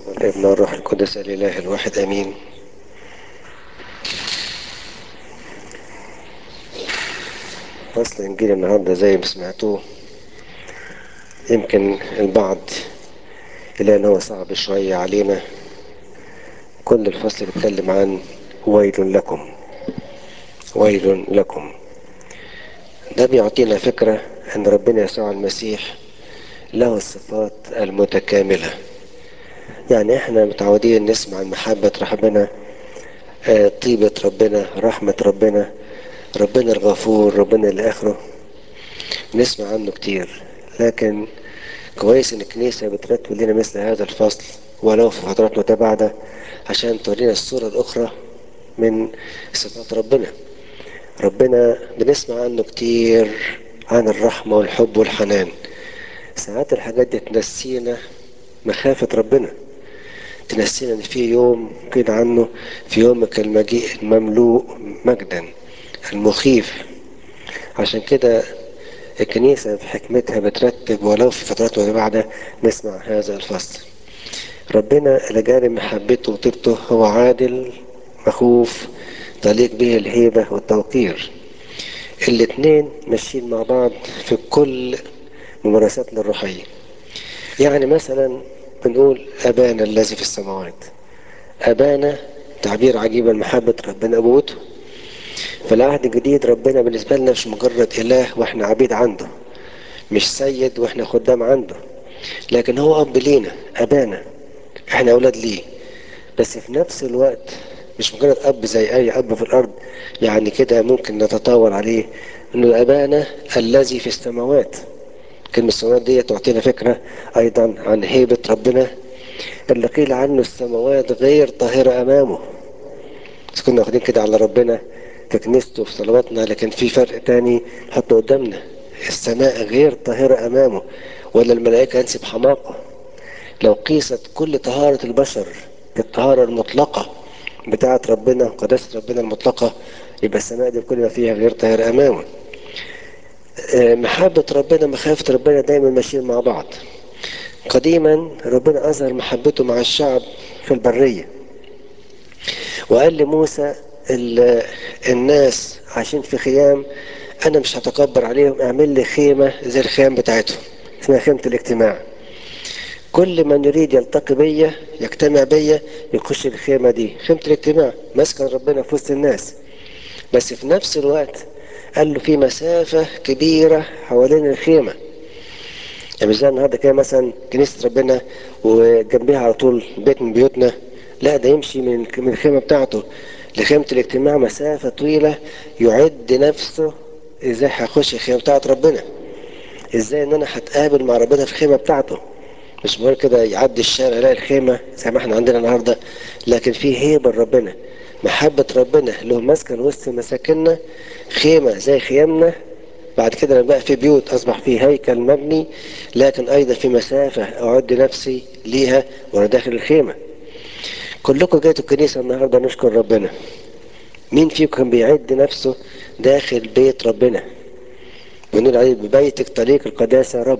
والابن والروح القدس الإله الواحد أمين فصل إنجيل النهاردة زي ما سمعتوه يمكن البعض يلاقي إن هو صعب شوية علينا كل الفصل بيتكلم عن ويل لكم ويل لكم ده بيعطينا فكرة أن ربنا يسوع المسيح له الصفات المتكاملة يعني احنا متعودين نسمع عن محبة ربنا آه، طيبة ربنا رحمة ربنا ربنا الغفور ربنا الآخره نسمع عنه كتير لكن كويس ان الكنيسة بترتب لنا مثل هذا الفصل ولو في فترات متباعدة عشان تورينا الصورة الأخرى من صفات ربنا ربنا بنسمع عنه كتير عن الرحمة والحب والحنان ساعات الحاجات دي تنسينا مخافة ربنا تنسينا ان في يوم كده عنه في يومك المجيء المملوء مجدا المخيف عشان كده الكنيسة في حكمتها بترتب ولو في فترات متباعدة نسمع هذا الفصل ربنا لجانب محبته وطيبته هو عادل مخوف تليق به الهيبة والتوقير الاتنين ماشيين مع بعض في كل ممارساتنا الروحية يعني مثلا بنقول أبانا الذي في السماوات أبانا تعبير عجيب عن محبة ربنا أبوته في العهد الجديد ربنا بالنسبة لنا مش مجرد إله وإحنا عبيد عنده مش سيد وإحنا خدام عنده لكن هو أب لينا أبانا إحنا أولاد ليه بس في نفس الوقت مش مجرد أب زي أي أب في الأرض يعني كده ممكن نتطاول عليه إنه أبانا الذي في السماوات كلمة السماوات دي تعطينا فكرة أيضا عن هيبة ربنا اللي قيل عنه السماوات غير طاهرة أمامه بس كنا واخدين كده على ربنا في كنيسته في صلواتنا لكن في فرق تاني نحطه قدامنا السماء غير طاهرة أمامه ولا الملائكة أنسب حماقة لو قيست كل طهارة البشر بالطهارة المطلقة بتاعة ربنا قداسة ربنا المطلقة يبقى السماء دي كل ما فيها غير طاهرة أمامه آه، محبة ربنا مخافة ربنا دايما ماشيين مع بعض قديما ربنا أظهر محبته مع الشعب في البرية وقال لموسى ال- الناس عايشين في خيام انا مش هتكبر عليهم اعمل لي خيمة زي الخيام بتاعتهم اسمها خيمة الاجتماع كل من يريد يلتقي بيا يجتمع بيا يخش الخيمة دي خيمة الاجتماع مسكن ربنا في وسط الناس بس في نفس الوقت قال له في مسافة كبيرة حوالين الخيمة يعني مش زي النهارده كده مثلا كنيسة ربنا وجنبيها على طول بيت من بيوتنا لا ده يمشي من من الخيمة بتاعته لخيمة الاجتماع مسافة طويلة يعد نفسه ازاي هيخش الخيمة بتاعت ربنا ازاي ان انا هتقابل مع ربنا في الخيمة بتاعته مش مجرد كده يعدي الشارع يلاقي الخيمة زي ما احنا عندنا النهارده لكن في هيبة لربنا محبة ربنا له مسكن وسط مساكننا خيمة زي خيامنا بعد كده لما بقى في بيوت اصبح في هيكل مبني لكن ايضا في مسافة اعد نفسي ليها وانا داخل الخيمة كلكم جيتوا الكنيسة النهاردة نشكر ربنا مين فيكم كان بيعد نفسه داخل بيت ربنا بنقول عليه ببيتك طريق القداسة يا رب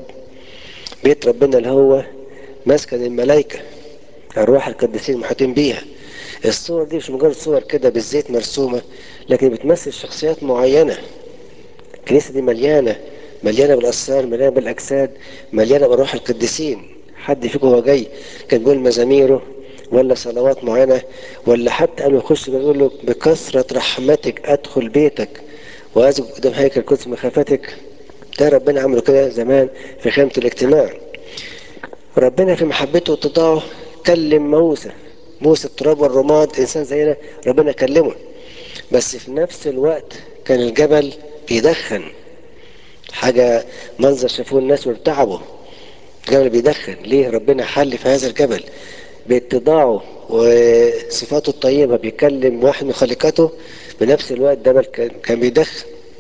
بيت ربنا اللي هو مسكن الملائكة أرواح القديسين المحيطين بيها الصور دي مش مجرد صور كده بالزيت مرسومة لكن بتمثل شخصيات معينة الكنيسة دي مليانة مليانة بالأسرار مليانة بالأجساد مليانة بأرواح القديسين حد فيكم هو جاي كان بيقول مزاميره ولا صلوات معينة ولا حتى قبل ما يخش بيقول له بكثرة رحمتك أدخل بيتك وأزج قدام هيكل القدس مخافتك ده ربنا عمله كده زمان في خيمة الاجتماع ربنا في محبته واتضاعه كلم موسى موسى التراب والرماد إنسان زينا ربنا كلمه بس في نفس الوقت كان الجبل بيدخن حاجة منظر شافوه الناس وارتعبوا الجبل بيدخن ليه ربنا حل في هذا الجبل باتضاعه وصفاته الطيبة بيكلم واحد من خليقته بنفس الوقت جبل كان كان بيدخن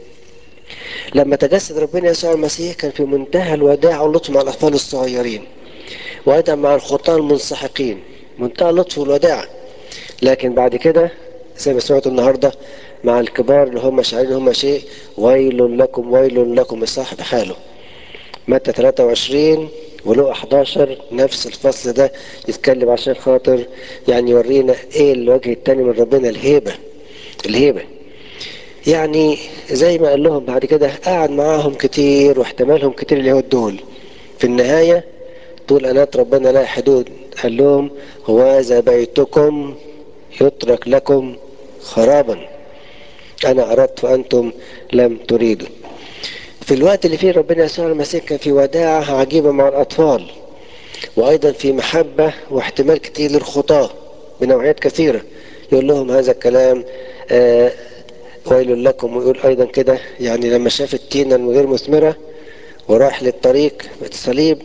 لما تجسد ربنا يسوع المسيح كان في منتهى الوداع واللطف مع الأطفال الصغيرين وأيضا مع الخطاة المنسحقين منتهى اللطف والوداع لكن بعد كده زي ما سمعتوا النهارده مع الكبار اللي هم شاعرين هم شيء ويل لكم ويل لكم الصاحب حاله متى 23 ولو 11 نفس الفصل ده يتكلم عشان خاطر يعني يورينا ايه الوجه التاني من ربنا الهيبة الهيبة يعني زي ما قال لهم بعد كده قعد معاهم كتير واحتمالهم كتير اليهود دول في النهاية طول أنات ربنا لا حدود قال لهم هوذا بيتكم يترك لكم خرابا أنا أردت وأنتم لم تريدوا في الوقت اللي فيه ربنا يسوع المسيح كان في وداعة عجيبة مع الأطفال وأيضا في محبة واحتمال كتير للخطاة بنوعيات كثيرة يقول لهم هذا الكلام آه ويل لكم ويقول أيضا كده يعني لما شاف التينة الغير مثمرة وراح للطريق الصليب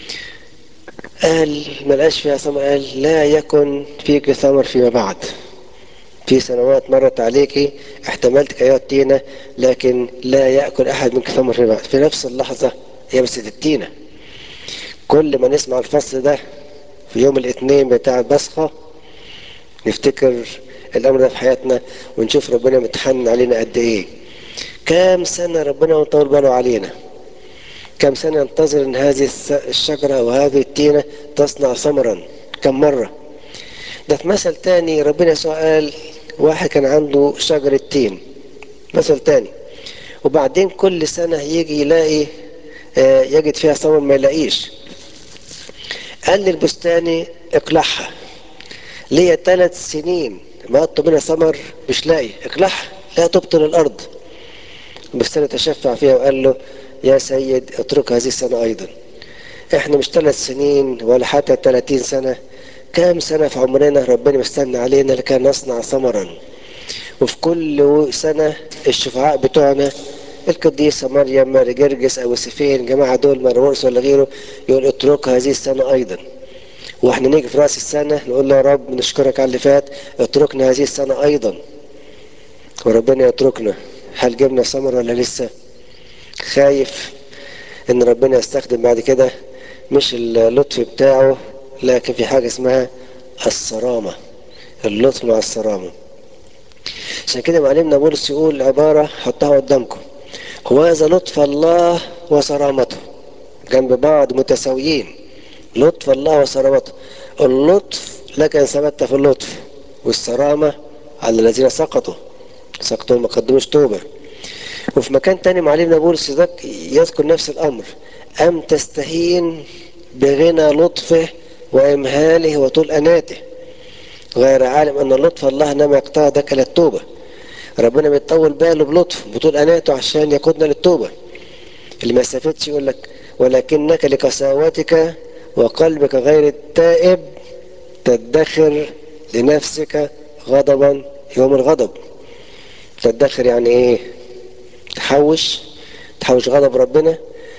قال ما لقاش فيها ثمر قال لا يكن فيك ثمر فيما بعد في سنوات مرت عليك احتملت ايات التينة لكن لا يأكل أحد منك ثمر فيما بعد في نفس اللحظة يبست التينة كل ما نسمع الفصل ده في يوم الاثنين بتاع البصخة نفتكر الأمر ده في حياتنا ونشوف ربنا متحنن علينا قد إيه كام سنة ربنا مطول باله علينا كم سنة ينتظر أن هذه الشجرة وهذه التينة تصنع ثمرا كم مرة ده في مثل تاني ربنا يسوع قال واحد كان عنده شجرة تين مثل تاني وبعدين كل سنة يجي يلاقي آه يجد فيها ثمر ما يلاقيش قال للبستاني اقلعها ليا ثلاث سنين ما قطوا منها ثمر مش لاقي اقلعها لا تبطل الارض البستاني تشفع فيها وقال له يا سيد اترك هذه السنة ايضا احنا مش ثلاث سنين ولا حتى 30 سنة كام سنة في عمرنا ربنا مستنى علينا لكي نصنع ثمرا وفي كل سنة الشفعاء بتوعنا القديسة مريم ماري جرجس أو سيفين جماعة دول مرمورس ولا غيره يقول اترك هذه السنة أيضا واحنا نيجي في رأس السنة نقول له يا رب نشكرك على اللي فات اتركنا هذه السنة أيضا وربنا يتركنا هل جبنا ثمر ولا لسه خايف ان ربنا يستخدم بعد كده مش اللطف بتاعه لكن في حاجة اسمها الصرامة اللطف مع الصرامة عشان كده معلمنا بولس يقول عبارة حطها قدامكم هو هذا لطف الله وصرامته جنب بعض متساويين لطف الله وصرامته اللطف لك ان ثبت في اللطف والصرامة على الذين سقطوا سقطوا ما قدموش توبة وفي مكان تاني معلمنا بولس يذكر نفس الامر ام تستهين بغنى لطفه وامهاله وطول اناته غير عالم ان لطف الله انما يقتضى الى التوبه ربنا بيطول باله بلطف بطول اناته عشان يقودنا للتوبه اللي ما استفدش يقول لك ولكنك لقساوتك وقلبك غير التائب تدخر لنفسك غضبا يوم الغضب تدخر يعني ايه تحوش تحوش غضب ربنا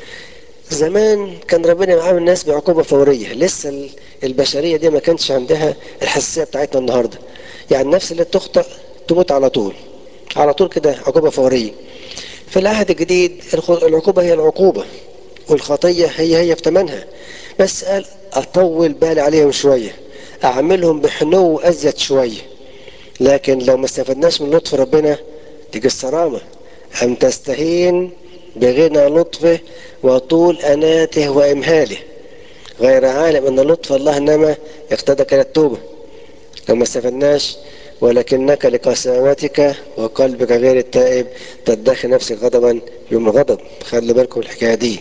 زمان كان ربنا معامل الناس بعقوبة فورية لسه البشرية دي ما كانش عندها الحساسية بتاعتنا النهاردة يعني النفس اللي تخطئ تموت على طول على طول كده عقوبة فورية في العهد الجديد العقوبة هي العقوبة والخطية هي هي في ثمنها بس قال أطول بالي عليهم شوية أعملهم بحنو أزيد شوية لكن لو ما استفدناش من لطف ربنا تيجي الصرامة أم تستهين بغنى لطفه وطول أناته وإمهاله غير عالم أن لطف الله إنما يقتدك إلى التوبة لو ما استفدناش ولكنك لقساوتك وقلبك غير التائب تدخل نفسك غضبا يوم الغضب خلي بالكم الحكاية دي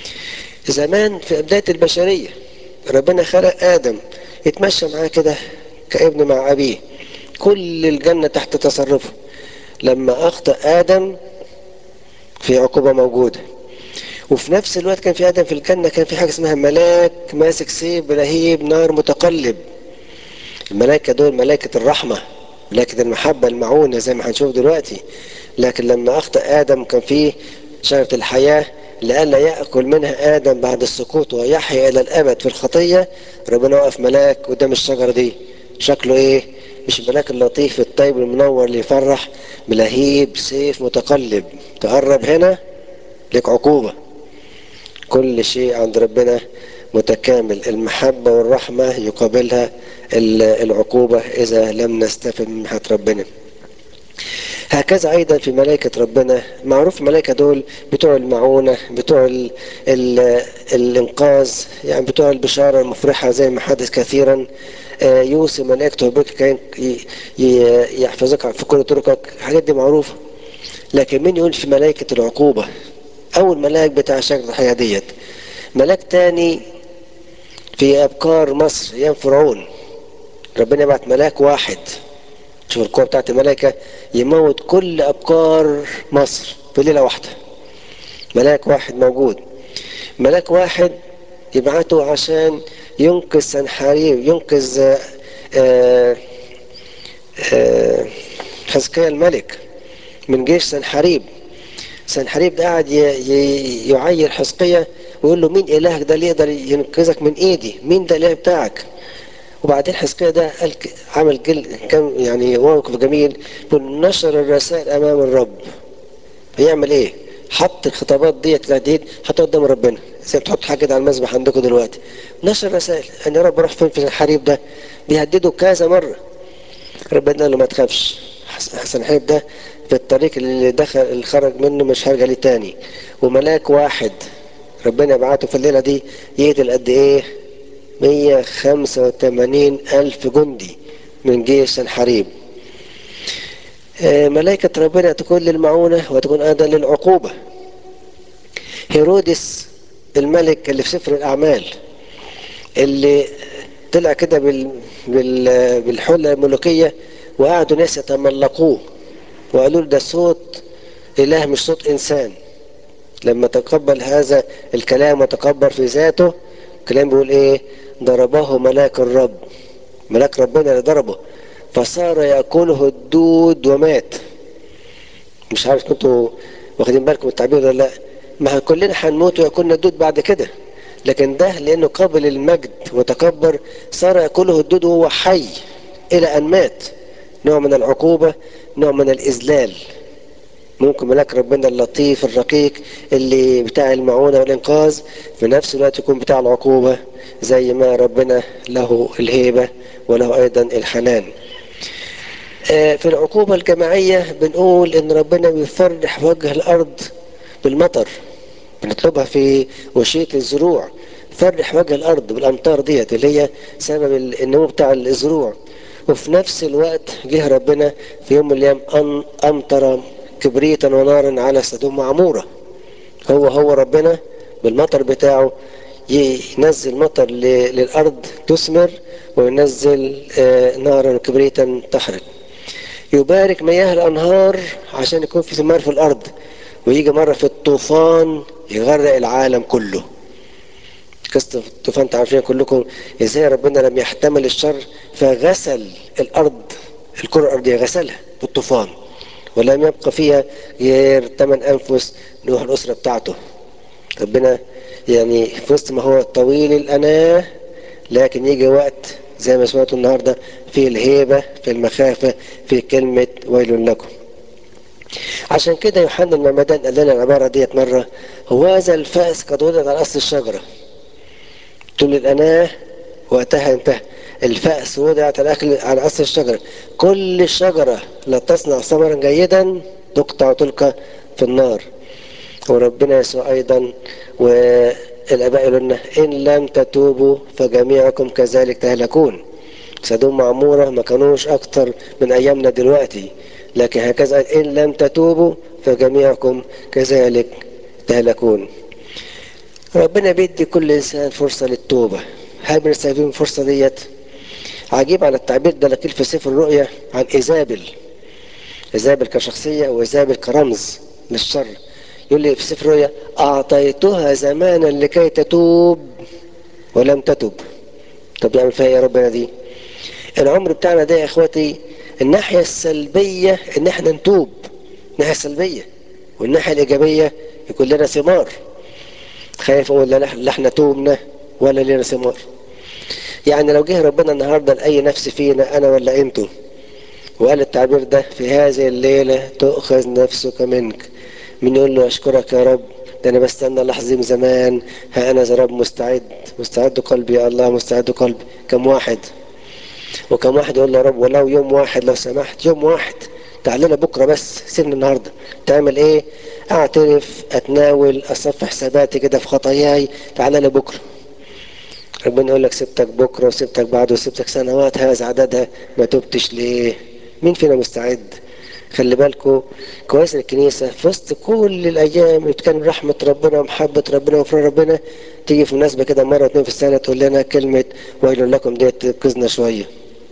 زمان في بداية البشرية ربنا خلق آدم يتمشى معاه كده كابن مع أبيه كل الجنة تحت تصرفه لما أخطأ آدم في عقوبة موجودة وفي نفس الوقت كان في آدم في الجنة كان في حاجة اسمها ملاك ماسك سيف بلهيب نار متقلب الملائكة دول ملائكة الرحمة ملائكة المحبة المعونة زي ما هنشوف دلوقتي لكن لما أخطأ آدم كان فيه شجرة الحياة لئلا يأكل منها آدم بعد السقوط ويحيا إلى الأبد في الخطية ربنا وقف ملاك قدام الشجرة دي شكله إيه؟ مش الملاك اللطيف الطيب المنور اللي يفرح بلهيب سيف متقلب تقرب هنا لك عقوبة كل شيء عند ربنا متكامل المحبة والرحمة يقابلها العقوبة إذا لم نستفد من محبة ربنا هكذا ايضا في ملائكة ربنا معروف الملائكة دول بتوع المعونة بتوع ال ال الانقاذ يعني بتوع البشارة المفرحة زي ما حدث كثيرا يوصي ملائكته بك كان يحفظك في كل طرقك الحاجات دي معروفة لكن مين يقول في ملائكة العقوبة اول ملاك بتاع شكل الحياة ديت ملاك تاني في ابكار مصر ايام فرعون ربنا يبعت ملاك واحد شوف القوة بتاعت الملائكة يموت كل أبكار مصر في ليلة واحدة ملاك واحد موجود ملاك واحد يبعته عشان ينقذ سنحاريب ينقذ حزقيا الملك من جيش سنحاريب سنحاريب ده قاعد يعير حزقيا ويقول له مين إلهك ده اللي يقدر ينقذك من إيدي مين ده الإله بتاعك وبعدين حزقيا ده قال عمل جل كم يعني موقف جميل نشر الرسائل امام الرب هيعمل ايه؟ حط الخطابات ديت العديد حطها قدام ربنا زي بتحط حاجه كده على المسبح عندكم دلوقتي نشر رسائل ان يا رب روح فين في الحريب ده بيهددوا كذا مره ربنا قال له ما تخافش حسن حريب ده في الطريق اللي دخل اللي خرج منه مش هرجع ليه تاني وملاك واحد ربنا يبعته في الليله دي يقتل قد ايه 185 ألف جندي من جيش سنحريب ملائكة ربنا تكون للمعونة وتكون أيضا للعقوبة هيرودس الملك اللي في سفر الأعمال اللي طلع كده بال... بال... بالحلة الملوكية وقعدوا ناس يتملقوه وقالوا له ده صوت إله مش صوت إنسان لما تقبل هذا الكلام وتكبر في ذاته الكلام بيقول ايه ضربه ملاك الرب ملاك ربنا اللي ضربه فصار ياكله الدود ومات مش عارف كنتوا واخدين بالكم من التعبير ولا لا ما كلنا هنموت وياكلنا الدود بعد كده لكن ده لانه قابل المجد وتكبر صار ياكله الدود وهو حي الى ان مات نوع من العقوبه نوع من الاذلال ممكن ملاك ربنا اللطيف الرقيق اللي بتاع المعونة والإنقاذ في نفس الوقت يكون بتاع العقوبة زي ما ربنا له الهيبة وله أيضا الحنان في العقوبة الجماعية بنقول إن ربنا بيفرح وجه الأرض بالمطر بنطلبها في وشية الزروع فرح وجه الأرض بالأمطار ديت اللي هي سبب النمو بتاع الزروع وفي نفس الوقت جه ربنا في يوم من الأيام أمطر كبريتا ونارا على سدوم وعمورة هو هو ربنا بالمطر بتاعه ينزل مطر للأرض تثمر وينزل نارا وكبريتا تحرق يبارك مياه الأنهار عشان يكون في ثمار في الأرض ويجي مرة في الطوفان يغرق العالم كله قصة الطوفان تعرفين كلكم ازاي ربنا لم يحتمل الشر فغسل الأرض الكرة الأرضية غسلها بالطوفان ولم يبقى فيها غير ثمان أنفس نوح الأسرة بتاعته ربنا يعني في وسط ما هو طويل الأناة لكن يجي وقت زي ما سمعتوا النهاردة في الهيبة في المخافة في كلمة ويل لكم عشان كده يوحنا المعمدان قال لنا العبارة ديت مرة هو هذا الفأس قد ولد على أصل الشجرة طول الأناة وقتها انتهى الفأس وضعت على أكل على أصل الشجرة كل شجرة لا تصنع ثمرا جيدا تقطع تلقى في النار وربنا يسوع أيضا والآباء يقولون لنا إن لم تتوبوا فجميعكم كذلك تهلكون سدوم معمورة ما كانوش أكتر من أيامنا دلوقتي لكن هكذا إن لم تتوبوا فجميعكم كذلك تهلكون ربنا بيدي كل إنسان فرصة للتوبة هل بنستفيد من الفرصة ديت عجيب على التعبير ده لكن في سفر الرؤيا عن إيزابل إيزابل كشخصية وإيزابل كرمز للشر يقول لي في سفر الرؤيا أعطيتها زمانا لكي تتوب ولم تتب طب يعمل فيها يا ربنا دي العمر بتاعنا ده يا اخواتي الناحية السلبية ان احنا نتوب الناحية السلبية والناحية الايجابية يكون لنا ثمار خايف اقول لا احنا توبنا ولا لنا ثمار يعني لو جه ربنا النهارده لاي نفس فينا انا ولا انتوا وقال التعبير ده في هذه الليله تؤخذ نفسك منك من يقول له اشكرك يا رب ده انا بستنى لحظه من زمان ها انا يا رب مستعد مستعد قلبي يا الله مستعد قلبي كم واحد وكم واحد يقول له يا رب ولو يوم واحد لو سمحت يوم واحد تعال لنا بكره بس سيبني النهارده تعمل ايه اعترف اتناول اصفي حساباتي كده في خطاياي تعال لنا بكره ربنا يقول لك سبتك بكره وسبتك بعده وسبتك سنوات هذا عددها ما تبتش ليه مين فينا مستعد خلي بالكم كويس الكنيسه في وسط كل الايام اللي كان رحمه ربنا ومحبه ربنا وفرح ربنا تيجي في مناسبه كده مره اتنين في السنه تقول لنا كلمه ويل لكم ديت تنقذنا شويه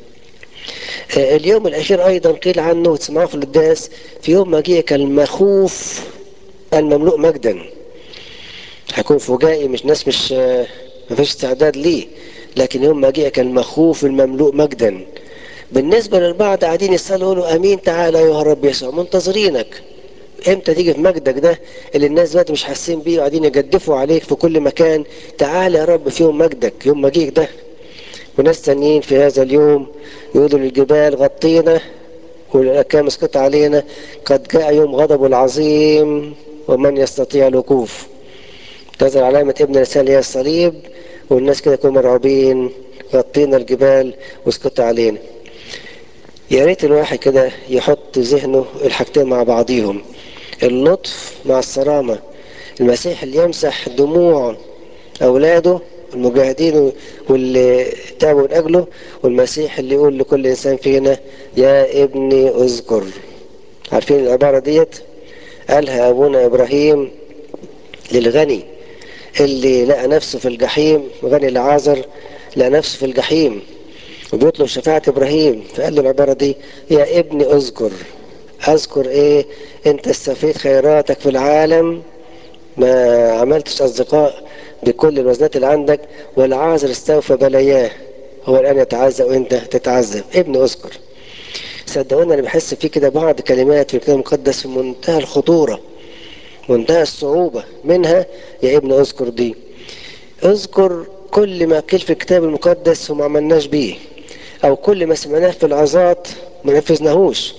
اليوم الأخير أيضا قيل عنه وتسمعوه في القداس في يوم مجيئك المخوف المملوء مجدا هيكون فجائي مش ناس مش ما فيش استعداد ليه لكن يوم مجيئك المخوف المملوء مجدا بالنسبة للبعض قاعدين يسألوا يقولوا أمين تعالى أيها الرب يسوع منتظرينك امتى تيجي في مجدك ده اللي الناس دلوقتي مش حاسين بيه وقاعدين يجدفوا عليك في كل مكان تعالى يا رب في يوم مجدك يوم مجيئك ده وناس تانيين في هذا اليوم يقولوا للجبال غطينا والأكام اسقط علينا قد جاء يوم غضب العظيم ومن يستطيع الوقوف تظهر علامة ابن الإنسان هي الصليب والناس كده يكونوا مرعوبين غطينا الجبال واسقط علينا يا ريت الواحد كده يحط ذهنه الحاجتين مع بعضيهم اللطف مع الصرامة المسيح اللي يمسح دموع أولاده المجاهدين واللي تعبوا من أجله والمسيح اللي يقول لكل إنسان فينا يا ابني اذكر عارفين العبارة ديت قالها أبونا إبراهيم للغني اللي لقى نفسه في الجحيم غني العازر لقى نفسه في الجحيم وبيطلب شفاعة إبراهيم فقال له العبارة دي يا ابني اذكر أذكر إيه أنت استفيد خيراتك في العالم ما عملتش أصدقاء بكل الوزنات اللي عندك والعازر استوفى بلاياه هو الآن يتعذب وأنت تتعذب ابني اذكر صدقوني أنا بحس في كده بعض كلمات في الكتاب المقدس في منتهى الخطورة منتهى الصعوبة منها يا ابني اذكر دي اذكر كل ما قيل في الكتاب المقدس وما عملناش بيه او كل ما سمعناه في العظات ما نفذناهوش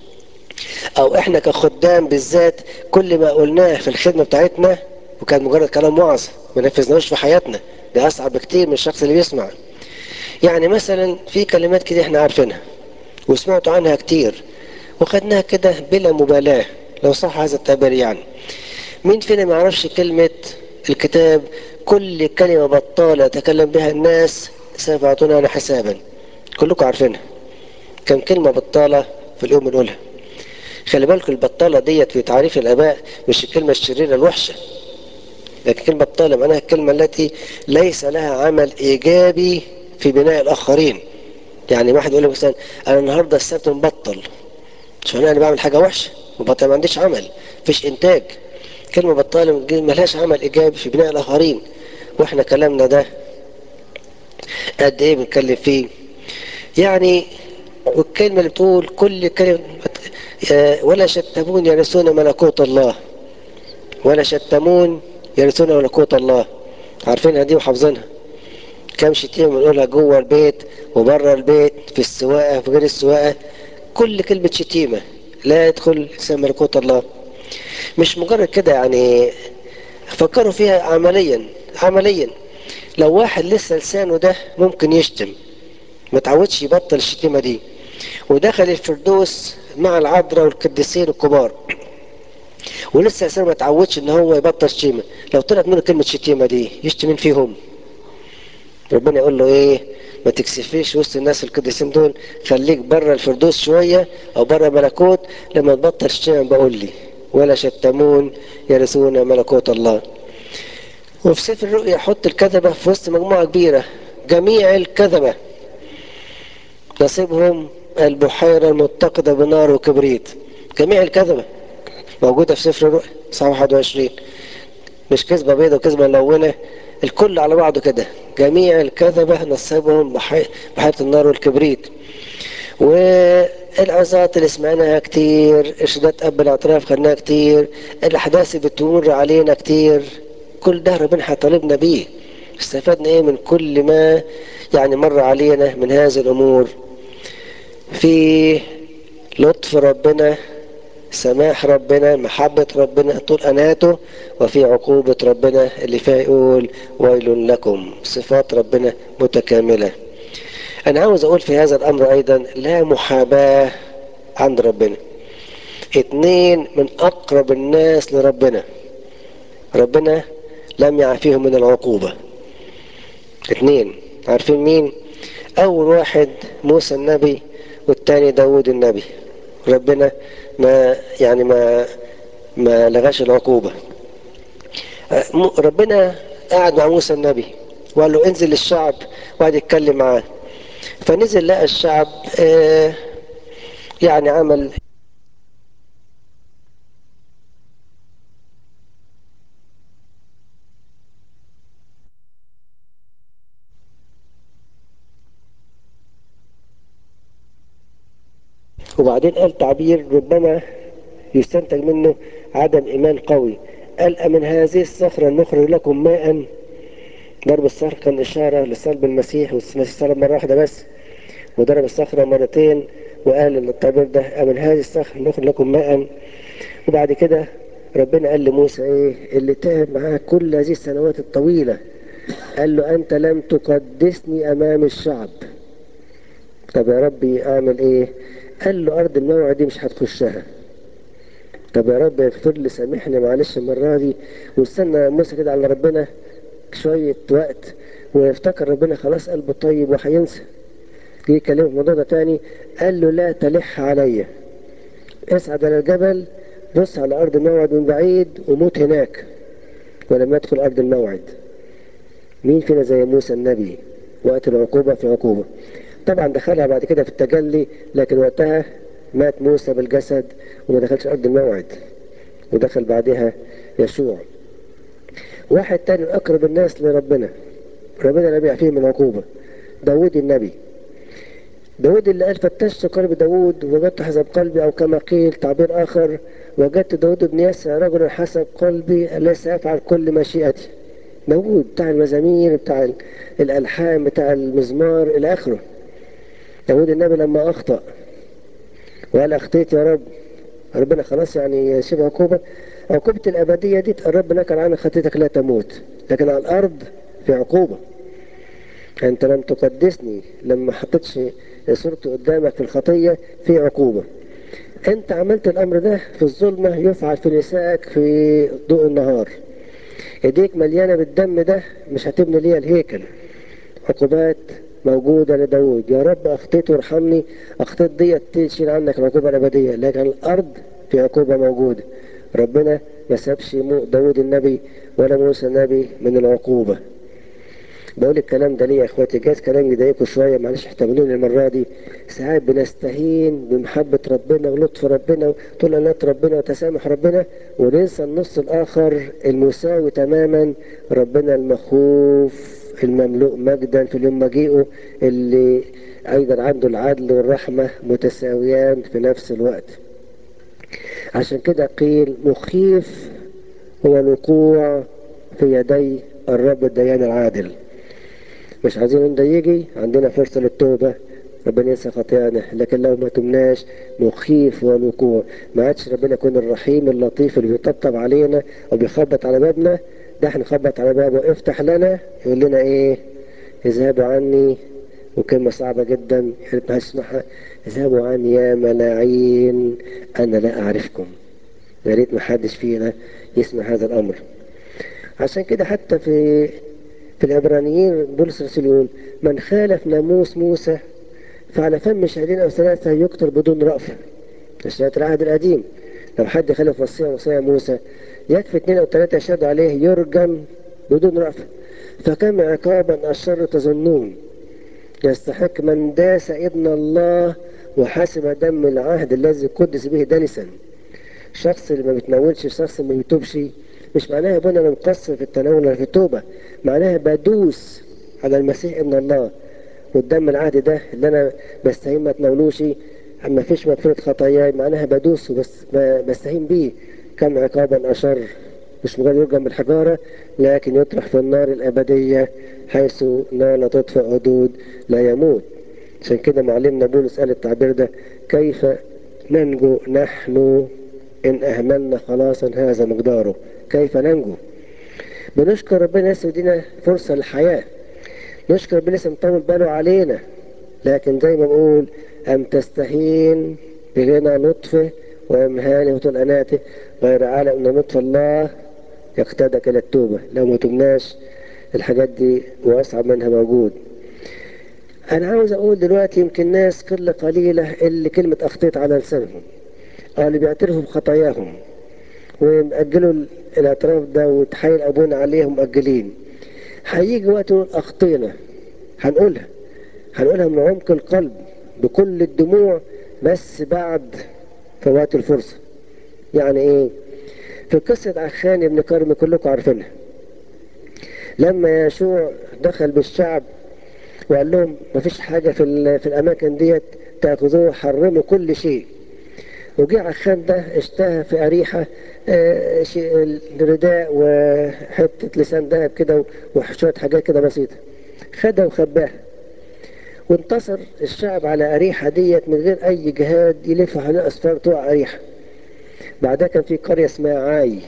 او احنا كخدام بالذات كل ما قلناه في الخدمة بتاعتنا وكان مجرد كلام وعظ ما نفذناهوش في حياتنا ده اصعب بكتير من الشخص اللي بيسمع يعني مثلا في كلمات كده احنا عارفينها وسمعتوا عنها كتير وخدناها كده بلا مبالاة لو صح هذا التعبير يعني مين فينا ما يعرفش كلمة الكتاب كل كلمة بطالة يتكلم بها الناس سوف يعطونا حسابا كلكم عارفينها كم كلمة بطالة في اليوم الأولى خلي بالكم البطالة ديت في تعريف الآباء مش الكلمة الشريرة الوحشة لكن كلمة بطالة معناها الكلمة التي ليس لها عمل إيجابي في بناء الآخرين يعني واحد يقول لك مثلا أنا النهاردة السبت مبطل عشان أنا بعمل حاجة وحشة مبطل ما عنديش عمل مفيش إنتاج كلمة بطالة ملهاش عمل إيجابي في بناء الآخرين وإحنا كلامنا ده قد إيه بنتكلم فيه يعني والكلمة اللي بتقول كل كلمة ولا شتمون يرثون ملكوت الله ولا شتمون يرثون ملكوت الله عارفينها دي وحافظينها كم شتيمة بنقولها جوه البيت وبره البيت في السواقة في غير السواقة كل كلمة شتيمة لا يدخل اسم ملكوت الله مش مجرد كده يعني فكروا فيها عمليا عمليا لو واحد لسه لسانه ده ممكن يشتم ما تعودش يبطل الشتيمة دي ودخل الفردوس مع العذراء والقديسين الكبار ولسه لسانه ما تعودش ان هو يبطل شتيمة لو طلعت منه كلمة شتيمة دي يشتم مين فيهم ربنا يقول له ايه ما تكسفيش وسط الناس القديسين دول خليك بره الفردوس شوية او بره ملكوت لما تبطل شتيمة بقول لي ولا شتمون يرثون ملكوت الله وفي سفر الرؤيا حط الكذبة في وسط مجموعة كبيرة جميع الكذبة نصيبهم البحيرة المتقدة بنار وكبريت جميع الكذبة موجودة في سفر الرؤيا صفحة 21 مش كذبة بيضة وكذبة ملونة الكل على بعضه كده جميع الكذبة نصيبهم بحيرة النار والكبريت والعظات اللي سمعناها كتير ارشادات اب الاعتراف خدناها كتير الاحداث اللي بتمر علينا كتير كل ده ربنا هيطالبنا بيه استفدنا ايه من كل ما يعني مر علينا من هذه الامور في لطف ربنا سماح ربنا محبة ربنا طول أناته وفي عقوبة ربنا اللي فيها يقول ويل لكم صفات ربنا متكاملة أنا عاوز أقول في هذا الأمر أيضا لا محاباة عند ربنا اتنين من اقرب الناس لربنا ربنا لم يعافيهم من العقوبة اتنين عارفين مين اول واحد موسى النبي والتاني داود النبي ربنا ما يعني ما ما لغاش العقوبة ربنا قعد مع موسى النبي وقال له انزل للشعب وقعد يتكلم معاه فنزل لقى الشعب اه يعني عمل وبعدين قال تعبير ربما يستنتج منه عدم ايمان قوي قال من هذه الصخرة نخرج لكم ماء ضرب الصخرة كان اشارة لصلب المسيح والمسيح صلب مرة واحدة بس وضرب الصخرة مرتين وقال ان التعبير ده من هذه الصخرة نخرج لكم ماء وبعد كده ربنا قال لموسى ايه اللي تعب معاه كل هذه السنوات الطويلة قال له انت لم تقدسني امام الشعب طب يا ربي اعمل ايه قال له ارض الموعد دي مش هتخشها طب يا رب اغفر لي سامحني معلش المرة دي واستنى موسى كده على ربنا شوية وقت ويفتكر ربنا خلاص قلبه طيب وهينسى جه يكلمه في الموضوع ده تاني قال له لا تلح عليا اصعد على الجبل بص على ارض الموعد من بعيد وموت هناك ولم يدخل ارض الموعد مين فينا زي موسى النبي وقت العقوبة في عقوبة طبعا دخلها بعد كده في التجلي لكن وقتها مات موسى بالجسد وما دخلش ارض الموعد ودخل بعدها يشوع واحد تاني اقرب الناس لربنا ربنا لم يعفيه من العقوبة داود النبي داود اللي قال فتشت قلب داود وجدت حسب قلبي او كما قيل تعبير اخر وجدت داود بن ياسر رجلا حسب قلبي ليس يفعل كل مشيئتي داود بتاع المزامير بتاع الالحان بتاع المزمار الى اخره داود النبي لما اخطأ وقال اخطيت يا رب ربنا خلاص يعني شبه عقوبة عقوبة الابدية دي الرب نكر عنك خطيتك لا تموت لكن على الارض في عقوبة انت لم تقدسني لما حطيتش صورتي قدامك في الخطية في عقوبة انت عملت الامر ده في الظلمة يفعل في نسائك في ضوء النهار ايديك مليانة بالدم ده مش هتبني ليا الهيكل عقوبات موجودة لداود يا رب اخطيت وارحمني اخطيت ديت تشيل عنك العقوبة الابدية لكن الارض في عقوبة موجودة ربنا ما سابش داود النبي ولا موسى النبي من العقوبة بقول الكلام ده ليه يا اخواتي جايز كلام يضايقكم شويه معلش احتملوني المره دي ساعات بنستهين بمحبه ربنا ولطف ربنا وطول انات ربنا وتسامح ربنا وننسى النص الاخر المساوي تماما ربنا المخوف المملوء مجدا في اليوم مجيئه اللي ايضا عنده العدل والرحمه متساويان في نفس الوقت عشان كده قيل مخيف هو الوقوع في يدي الرب الديان العادل مش عايزين ده يجي عندنا فرصة للتوبة ربنا ينسى خطايانا لكن لو ما تمناش مخيف والوقوع ما عادش ربنا يكون الرحيم اللطيف اللي بيطبطب علينا وبيخبط على بابنا ده احنا نخبط على بابه افتح لنا يقول لنا ايه اذهبوا عني وكلمة صعبة جدا يا ريت ما هسمعها اذهبوا عني يا ملاعين انا لا اعرفكم يا ريت ما حدش فينا يسمع هذا الامر عشان كده حتى في في العبرانيين بولس الرسول يقول من خالف ناموس موسى فعلى فم شهرين او ثلاثة يقتل بدون رأفة شهادة العهد القديم لو حد خالف وصية وصية موسى يكفي اثنين او ثلاثة يشهدوا عليه يرجم بدون رأفة فكم عقابا الشر تظنون يستحق من داس ابن الله وحسب دم العهد الذي قدس به دنسا الشخص اللي ما بيتناولش الشخص اللي ما بيتوبش مش معناها ابونا انا مقصر في التناول ولا في التوبه معناها بدوس على المسيح ابن الله والدم العهد ده اللي انا بستهين ما اتناولوش ما فيش مغفرة خطاياي معناها بدوس وبس بستهين بيه كم عقابا اشر مش مجرد يرجم بالحجارة لكن يطرح في النار الأبدية حيث لا لا تطفئ حدود لا يموت عشان كده معلمنا بولس قال التعبير ده كيف ننجو نحن إن أهملنا خلاصا هذا مقداره كيف ننجو بنشكر ربنا لسه يدينا فرصة للحياة نشكر ربنا لسه مطول باله علينا لكن زي ما بقول أم تستهين بغنى لطفه وإمهاله وطول أناته غير عالم أن لطف الله يقتادك إلى التوبة لو ما تبناش الحاجات دي وأصعب منها موجود أنا عاوز أقول دلوقتي يمكن ناس قلة قليلة اللي كلمة أخطيت على لسانهم أو اللي بيعترفوا بخطاياهم ومأجلوا الاعتراف ده وتحايل أبونا عليهم مأجلين هيجي وقت نقول أخطينا هنقولها هنقولها من عمق القلب بكل الدموع بس بعد فوات الفرصة يعني ايه في قصة عخان ابن كرم كلكم عارفينها لما يشوع دخل بالشعب وقال لهم مفيش حاجة في, في الأماكن ديت تأخذوه حرموا كل شيء وجه عخان ده اشتهى في أريحة اه رداء وحتة لسان ذهب كده وشوية حاجات كده بسيطة خدها وخباها وانتصر الشعب على أريحة ديت من غير أي جهاد يلف حوالين أسفار بتوع أريحة بعدها كان في قرية اسمها عاي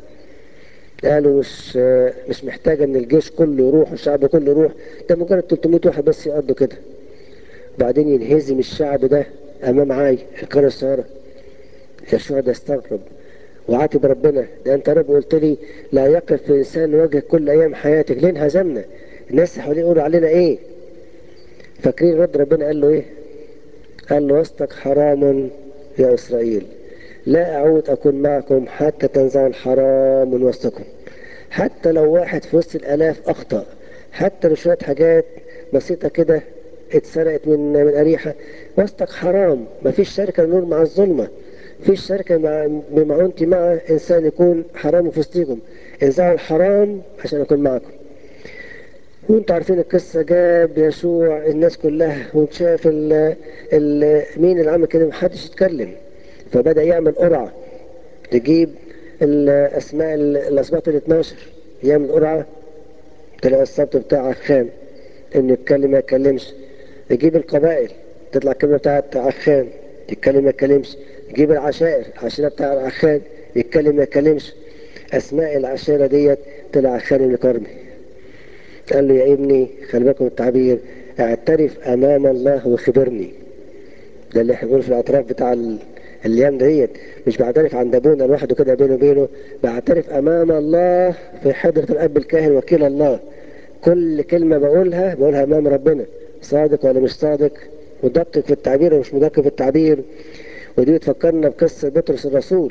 قالوا مش مش محتاجة ان الجيش كله يروح والشعب كله يروح ده مجرد 300 واحد بس يقضوا كده بعدين ينهزم الشعب ده امام عاي القرية الصغيرة يشوع ده استغرب وعاتب ربنا ده انت رب قلت لي لا يقف في انسان وجهك كل ايام حياتك ليه انهزمنا الناس حوالين يقولوا علينا ايه فاكرين رد ربنا قال له ايه قال له وسطك حرام يا اسرائيل لا اعود اكون معكم حتى تنزعوا الحرام من وسطكم حتى لو واحد في وسط الالاف اخطا حتى لو شويه حاجات بسيطه كده اتسرقت من من اريحه وسطك حرام مفيش شركه نور مع الظلمه مفيش شركه مع بمعونتي مع انسان يكون حرام في وسطكم انزعوا الحرام عشان اكون معكم وانتوا عارفين القصة جاب يشوع الناس كلها وشاف ال ال مين اللي عمل كده محدش يتكلم فبدأ يعمل قرعة تجيب الأسماء الأسباط ال 12 يعمل قرعة تلاقي السبط بتاع عخان إنه يتكلم ما يتكلمش يجيب القبائل تطلع الكلمة بتاعت عخان يتكلم ما يتكلمش يجيب العشائر العشيرة بتاع عخان يتكلم ما يتكلمش أسماء العشيرة ديت طلع عخان ابن كرمي قال له يا ابني خلي بالكم من التعبير اعترف امام الله وخبرني ده اللي احنا بنقول في الاعتراف بتاع الايام ديت مش بعترف عند ابونا لوحده كده بينه وبينه بعترف امام الله في حضره الاب الكاهن وكيل الله كل كلمه بقولها بقولها امام ربنا صادق ولا مش صادق مدقق في التعبير ولا مش مدقق في التعبير ودي بتفكرنا بقصه بطرس الرسول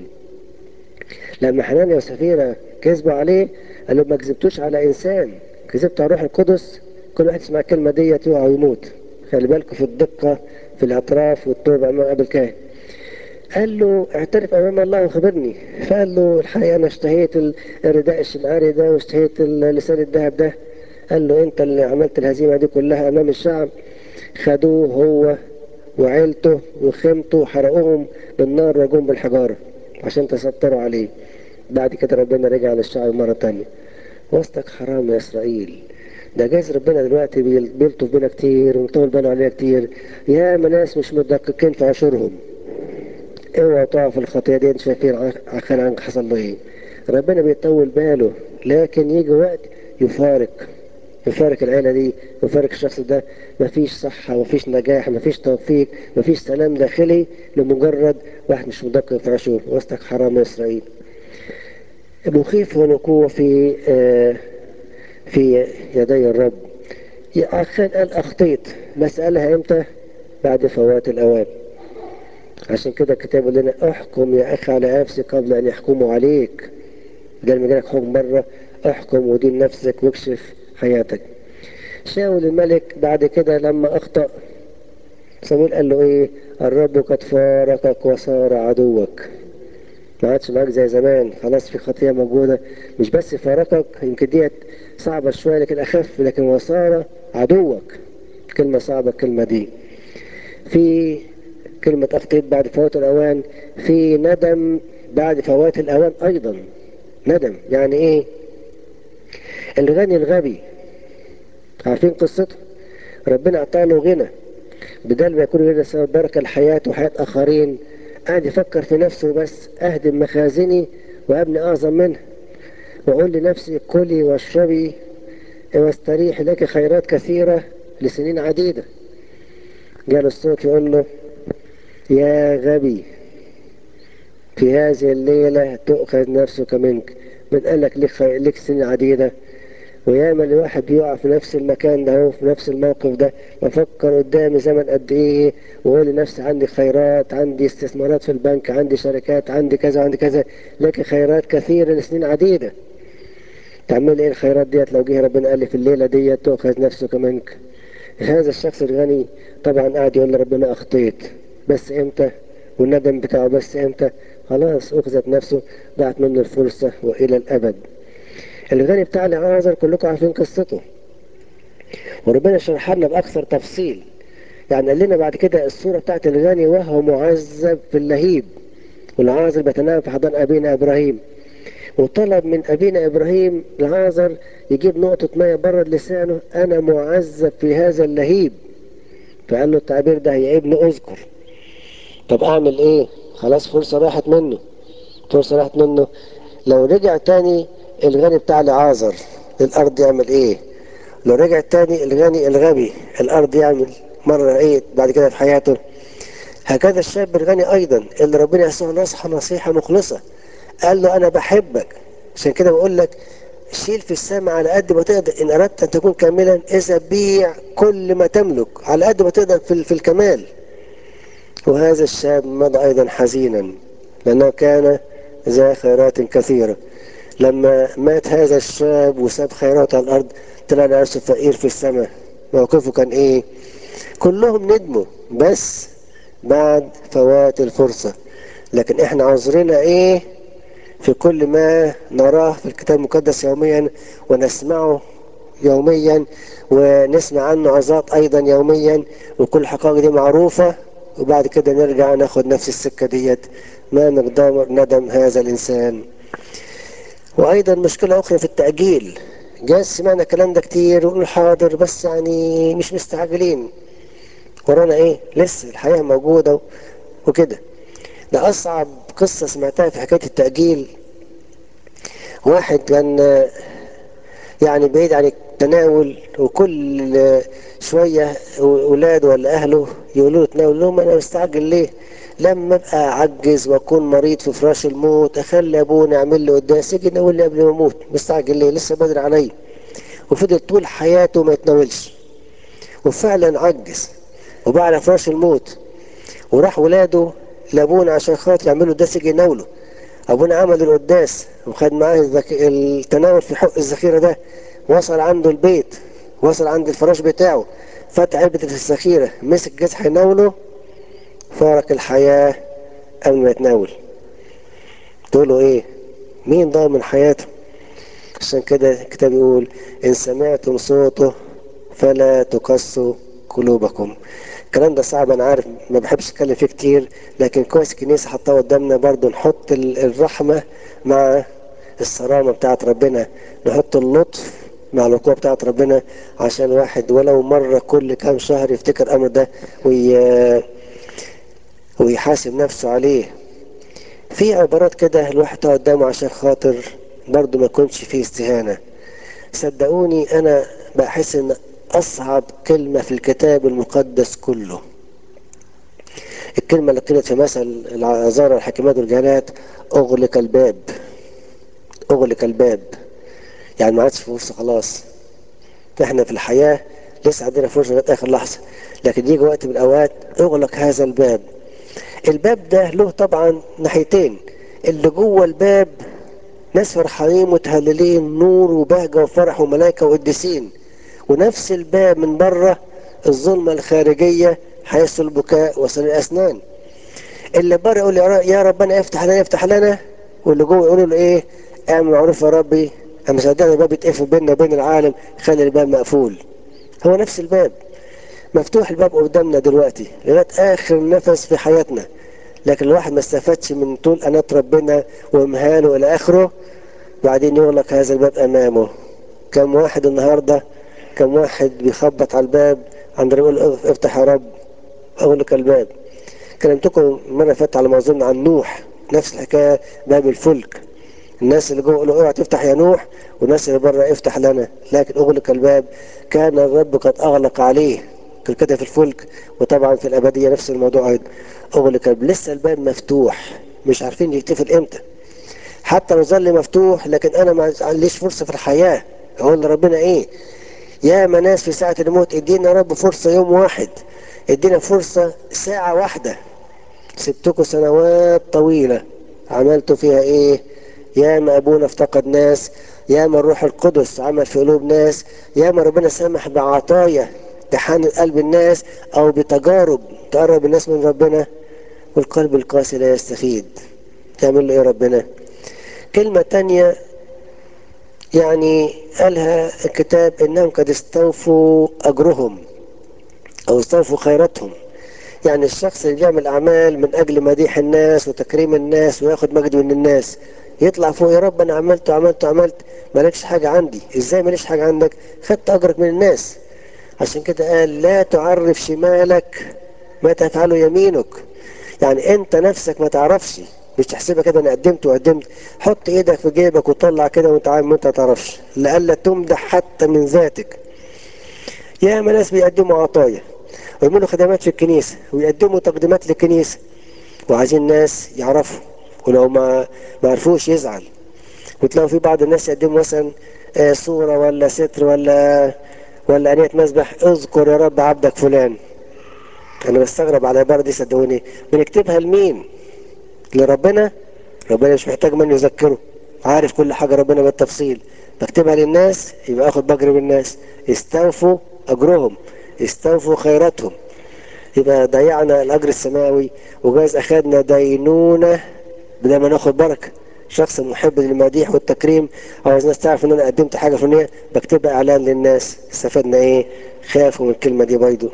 لما حنانيا وسفيره كذبوا عليه قال لهم ما كذبتوش على انسان كذبت على روح القدس كل واحد يسمع الكلمة ديت يقع ويموت خلي بالكم في الدقة في الاعتراف والتوبة أمام أبي الكاهن قال له اعترف أمام الله وخبرني فقال له الحقيقة أنا اشتهيت الرداء الشمعري ده واشتهيت لسان الذهب ده قال له أنت اللي عملت الهزيمة دي كلها أمام الشعب خدوه هو وعيلته وخيمته وحرقوهم بالنار وجوم بالحجارة عشان تستروا عليه بعد كده ربنا رجع للشعب مرة تانية وسطك حرام يا اسرائيل ده جايز ربنا دلوقتي بيلطف بينا كتير ومطول باله علينا كتير يا ناس مش مدققين في عشورهم اوعوا تقعوا في الخطيه دي انت شايفين عخان عنك حصل له ايه ربنا بيطول باله لكن يجي وقت يفارق يفارق العيله دي يفارق الشخص ده مفيش صحه مفيش نجاح مفيش توفيق مفيش سلام داخلي لمجرد واحد مش مدقق في عشور وسطك حرام يا اسرائيل مخيف ونقوع في آه في يدي الرب عشان قال اخطيت مسألها امتى بعد فوات الاوان عشان كده الكتاب يقول لنا احكم يا اخي على نفسك قبل ان يحكموا عليك ده لما جالك حكم بره احكم ودين نفسك واكشف حياتك شاول الملك بعد كده لما اخطأ صمويل قال له ايه الرب قد فارقك وصار عدوك ما عادش معاك زي زمان خلاص في خطيه موجوده مش بس فارقك يمكن ديت صعبه شويه لكن اخف لكن وصار عدوك كلمه صعبه الكلمه دي في كلمه اخطيت بعد فوات الاوان في ندم بعد فوات الاوان ايضا ندم يعني ايه الغني الغبي عارفين قصته ربنا اعطاله غنى بدل ما يكون غنى سبب بركه لحياته وحياه اخرين قاعد يفكر في نفسه بس اهدم مخازني وابني اعظم منها واقول لنفسي كلي واشربي واستريح لك خيرات كثيرة لسنين عديدة جاء الصوت يقول له يا غبي في هذه الليلة تؤخذ نفسك منك من قال لك لك, لك سنين عديدة وياما الواحد بيقع في نفس المكان ده في نفس الموقف ده وافكر قدامي زمن قد ايه واقول لنفسي عندي خيرات عندي استثمارات في البنك عندي شركات عندي كذا عندي كذا لكن خيرات كثيرة لسنين عديدة تعمل ايه الخيرات ديت لو جه ربنا قال لي في الليلة ديت تؤخذ نفسك منك هذا الشخص الغني طبعا قاعد يقول لربنا اخطيت بس امتى والندم بتاعه بس امتى خلاص اخذت نفسه ضاعت منه الفرصة والى الابد الغني بتاع العازر كلكم عارفين قصته وربنا شرح لنا باكثر تفصيل يعني قال لنا بعد كده الصورة بتاعت الغني وهو معذب في اللهيب والعازر بيتنام في حضان ابينا ابراهيم وطلب من ابينا ابراهيم العازر يجيب نقطة مية برد لسانه انا معذب في هذا اللهيب فقال له التعبير ده يا ابني اذكر طب اعمل ايه خلاص فرصة راحت منه فرصة راحت منه لو رجع تاني الغني بتاع العازر الارض يعمل ايه لو رجع تاني الغني الغبي الارض يعمل مرة ايه بعد كده في حياته هكذا الشاب الغني ايضا اللي ربنا يسوع نصح نصيحة مخلصة قال له انا بحبك عشان كده بقول لك شيل في السماء على قد ما تقدر ان اردت ان تكون كاملا اذا بيع كل ما تملك على قد ما تقدر في, في الكمال وهذا الشاب مضى ايضا حزينا لانه كان ذا خيرات كثيرة لما مات هذا الشاب وساب خيراته على الارض طلع نفسه فقير في السماء موقفه كان ايه كلهم ندموا بس بعد فوات الفرصة لكن احنا عذرنا ايه في كل ما نراه في الكتاب المقدس يوميا ونسمعه يوميا ونسمع عنه عظات ايضا يوميا وكل الحقائق دي معروفة وبعد كده نرجع ناخد نفس السكة ديت ما مقدار ندم هذا الانسان وايضا مشكلة اخرى في التأجيل جاز سمعنا الكلام ده كتير ونقول حاضر بس يعني مش مستعجلين ورانا ايه لسه الحياة موجودة وكده ده اصعب قصة سمعتها في حكاية التأجيل واحد كان يعني بعيد عن التناول وكل شوية ولاده ولا اهله يقولوا له تناول لهم انا مستعجل ليه لما ابقى اعجز واكون مريض في فراش الموت اخلي ابونا يعمل لي قداس يجي يناول لي قبل ما اموت مستعجل ليه لسه بدري عليا وفضل طول حياته ما يتناولش وفعلا عجز وبقى على فراش الموت وراح ولاده لابونا عشان خاطر يعملوا قداس يجي يناوله ابونا عمل القداس وخد معاه الذك... التناول في حق الذخيره ده وصل عنده البيت وصل عند الفراش بتاعه فتح علبة الذخيرة مسك جاز هيناوله فارق الحياة قبل ما يتناول تقول له ايه مين ضامن حياته عشان كده الكتاب يقول ان سمعتم صوته فلا تقسوا قلوبكم الكلام ده صعب انا عارف ما بحبش اتكلم فيه كتير لكن كويس الكنيسه حطها قدامنا برضو نحط الرحمه مع الصرامه بتاعت ربنا نحط اللطف مع الوقوع بتاعت ربنا عشان واحد ولو مره كل كام شهر يفتكر الامر ده وي... ويحاسب نفسه عليه في عبارات كده الواحد تقعد قدامه عشان خاطر برضو ما يكونش فيه استهانه صدقوني انا بحس ان أصعب كلمة في الكتاب المقدس كله الكلمة اللي قيلت في مثل العذارى الحكمات والجهالات أغلق الباب أغلق الباب يعني ما عادش فرصة خلاص احنا في الحياة لسه عندنا فرصة لغاية آخر لحظة لكن يجي وقت من الأوقات أغلق هذا الباب الباب ده له طبعا ناحيتين اللي جوه الباب ناس فرحانين متهللين نور وبهجة وفرح وملائكة وقديسين ونفس الباب من بره الظلمة الخارجية حيث البكاء وصل الأسنان اللي بره يقول يا ربنا افتح لنا افتح لنا واللي جوه يقولوا له ايه اعمل معروف يا ربي اما صدقني الباب يتقفل بيننا وبين العالم خلي الباب مقفول هو نفس الباب مفتوح الباب قدامنا دلوقتي لغايه اخر نفس في حياتنا لكن الواحد ما استفادش من طول انات ربنا وامهاله الى اخره بعدين يغلق هذا الباب امامه كم واحد النهارده كم واحد بيخبط على الباب عند يقول افتح يا رب اغلق الباب كلمتكم مرة فاتت على ما اظن عن نوح نفس الحكاية باب الفلك الناس اللي جوه يقولوا اوعى تفتح يا نوح والناس اللي بره افتح لنا لكن اغلق الباب كان الرب قد اغلق عليه كان كده في الفلك وطبعا في الابدية نفس الموضوع ايضا اغلق الباب لسه الباب مفتوح مش عارفين يقتفل امتى حتى لو ظل مفتوح لكن انا ما عنديش فرصة في الحياة اقول لربنا ايه يا ناس في ساعة الموت ادينا يا رب فرصة يوم واحد ادينا فرصة ساعة واحدة سبتكم سنوات طويلة عملتوا فيها ايه يا ما ابونا افتقد ناس يا ما الروح القدس عمل في قلوب ناس يا ما ربنا سمح بعطايا تحنن قلب الناس او بتجارب تقرب الناس من ربنا والقلب القاسي لا يستفيد تعمل له ايه ربنا كلمة تانية يعني قالها الكتاب انهم قد استوفوا اجرهم او استوفوا خيراتهم يعني الشخص اللي بيعمل اعمال من اجل مديح الناس وتكريم الناس وياخد مجد من الناس يطلع فوق يا رب انا عملت وعملت وعملت مالكش حاجة عندي ازاي ماليش حاجة عندك خدت اجرك من الناس عشان كده قال لا تعرف شمالك ما تفعله يمينك يعني انت نفسك ما تعرفش مش تحسبها كده انا قدمت وقدمت حط ايدك في جيبك وطلع كده وانت عارف انت ما تعرفش لألا تمدح حتى من ذاتك يا ما ناس بيقدموا عطايا ويعملوا خدمات في الكنيسة ويقدموا تقديمات للكنيسة وعايزين ناس يعرفوا ولو ما ما عرفوش يزعل وتلاقوا في بعض الناس يقدموا مثلا آه، صورة ولا ستر ولا ولا أنية مسبح اذكر يا رب عبدك فلان أنا بستغرب على العبارة دي صدقوني بنكتبها لمين؟ لربنا ربنا مش محتاج من يذكره عارف كل حاجة ربنا بالتفصيل بكتبها للناس يبقى اخد بجر بالناس استوفوا اجرهم استوفوا خيراتهم يبقى ضيعنا الاجر السماوي وجايز اخدنا دينونة بدل ما ناخد بركة شخص محب للمديح والتكريم عاوز الناس تعرف ان انا قدمت حاجة فلانية بكتبها اعلان للناس استفدنا ايه خافوا من الكلمة دي برضه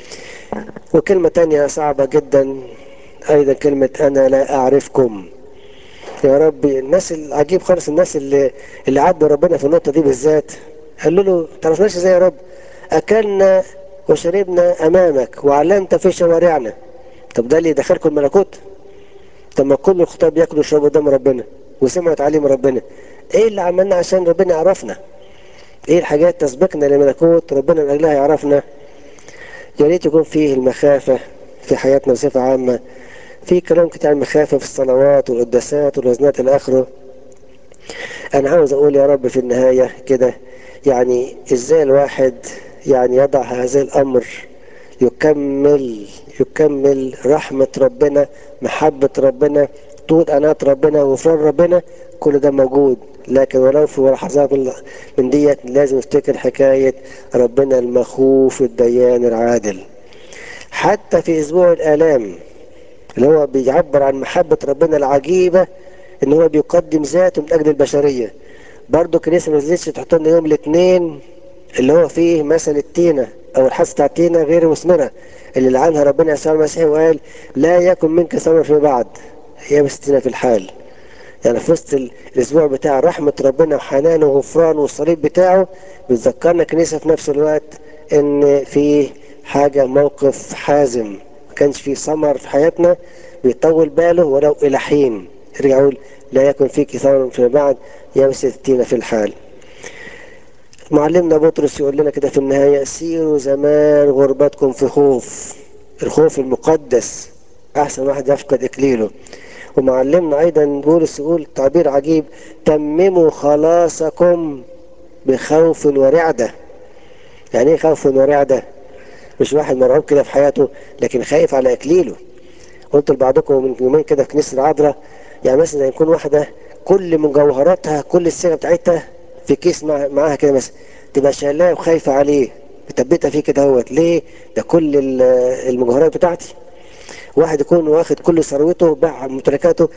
وكلمة تانية صعبة جدا ايضا كلمة انا لا اعرفكم يا رب الناس العجيب خالص الناس اللي اللي عدوا ربنا في النقطة دي بالذات قالوا له تعرفناش ازاي يا رب اكلنا وشربنا امامك واعلنت في شوارعنا طب ده اللي يدخلكم الملكوت طب ما كل الخطاب ياكلوا ويشربوا قدام ربنا وسمعوا تعليم ربنا ايه اللي عملنا عشان ربنا يعرفنا ايه الحاجات تسبقنا لملكوت ربنا من اجلها يعرفنا يا ريت يكون فيه المخافة في حياتنا بصفة عامة في كلام كتير عن المخافة في الصلوات والقداسات والوزنات الآخرة أنا عاوز أقول يا رب في النهاية كده يعني إزاي الواحد يعني يضع هذا الأمر يكمل يكمل رحمة ربنا محبة ربنا طول أنات ربنا وغفران ربنا كل ده موجود لكن ولو في لحظات من ديت لازم نفتكر حكاية ربنا المخوف الديان العادل حتى في أسبوع الآلام اللي هو بيعبر عن محبة ربنا العجيبة ان هو بيقدم ذاته من اجل البشرية برضه الكنيسة ما نزلتش تحط لنا يوم الاثنين اللي هو فيه مثل التينة او الحصة بتاع التينة غير مثمرة اللي لعنها ربنا يسوع المسيح وقال لا يكن منك ثمر في بعد هي بس تينة في الحال يعني في وسط الاسبوع بتاع رحمة ربنا وحنانه وغفرانه والصليب بتاعه بتذكرنا كنيسة في نفس الوقت ان في حاجة موقف حازم ما كانش فيه ثمر في حياتنا بيطول باله ولو الى حين يرجع يقول لا يكن فيك ثمر فيما بعد يمس التين في الحال معلمنا بطرس يقول لنا كده في النهاية سيروا زمان غربتكم في خوف الخوف المقدس أحسن واحد يفقد إكليله ومعلمنا أيضا بولس يقول تعبير عجيب تمموا خلاصكم بخوف ورعدة يعني ايه خوف ورعدة مش واحد مرعوب كده في حياته لكن خايف على إكليله قلت لبعضكم من يومين كده في كنيسة العذراء يعني مثلا يكون واحدة كل مجوهراتها كل الصيغة بتاعتها في كيس مع معاها كده مثلا تبقى شايلاه وخايفة عليه مثبتها فيه كده اهوت ليه؟ ده كل المجوهرات بتاعتي واحد يكون واخد كل ثروته باع ممتلكاته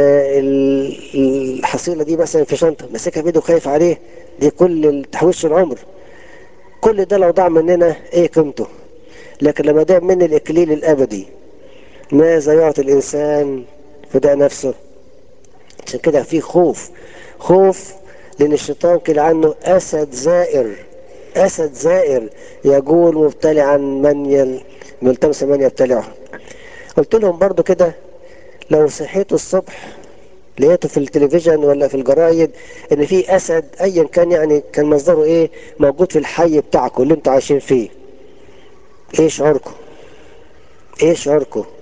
والحصيلة دي مثلا في شنطة ماسكها بيده وخايف عليه دي كل تحويش العمر كل ده لو ضاع مننا ايه قيمته لكن لما ضاع مني الاكليل الابدي ماذا يعطي الانسان فداء نفسه عشان كده في خوف خوف لان الشيطان قيل عنه اسد زائر اسد زائر يقول مبتلعا من يل ملتمس من يبتلعه قلت لهم برضو كده لو صحيتوا الصبح لقيته في التلفزيون ولا في الجرايد ان في اسد ايا كان يعني كان مصدره ايه موجود في الحي بتاعكم اللي انتوا عايشين فيه ايه شعوركم ايه شعوركم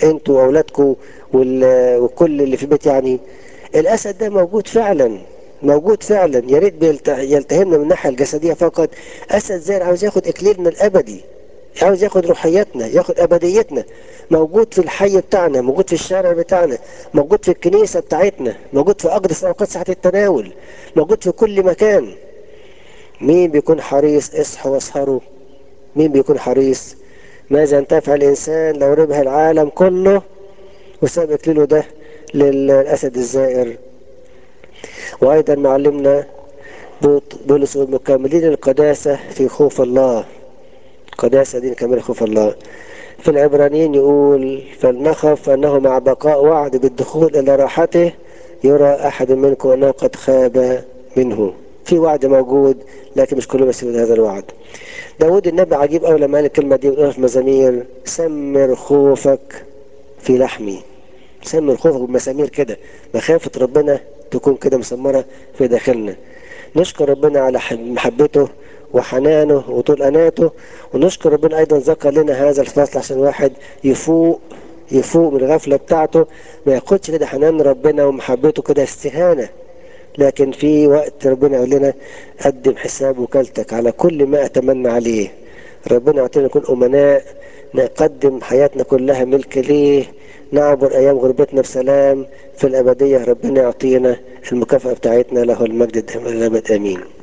انتوا واولادكم وكل اللي في البيت يعني الاسد ده موجود فعلا موجود فعلا يا ريت يلتهمنا من الناحيه الجسديه فقط اسد زي عاوز ياخد اكليلنا الابدي عاوز ياخد روحياتنا ياخد ابديتنا موجود في الحي بتاعنا موجود في الشارع بتاعنا موجود في الكنيسه بتاعتنا موجود في اقدس اوقات ساعه التناول موجود في كل مكان مين بيكون حريص اصحوا واسهروا مين بيكون حريص ماذا ينتفع الانسان لو ربح العالم كله وساب اكليله ده للاسد الزائر وايضا معلمنا بولس المكملين القداسه في خوف الله قداسه دي كامله خوف الله في العبرانيين يقول فلنخف انه مع بقاء وعد بالدخول الى راحته يرى احد منكم انه قد خاب منه في وعد موجود لكن مش كلهم يستفيد هذا الوعد داود النبي عجيب أوي لما قال الكلمة دي بيقولها في مزامير سمر خوفك في لحمي سمر خوفك بمسامير كده مخافة ربنا تكون كده مسمرة في داخلنا نشكر ربنا على محبته وحنانه وطول أناته ونشكر ربنا أيضا ذكر لنا هذا الفصل عشان واحد يفوق يفوق من الغفلة بتاعته ما ياخدش كده حنان ربنا ومحبته كده استهانة لكن في وقت ربنا يقول لنا قدم حساب وكالتك على كل ما اتمنى عليه ربنا يعطينا نكون امناء نقدم حياتنا كلها ملك ليه نعبر ايام غربتنا بسلام في الابديه ربنا يعطينا المكافاه بتاعتنا له المجد الابد امين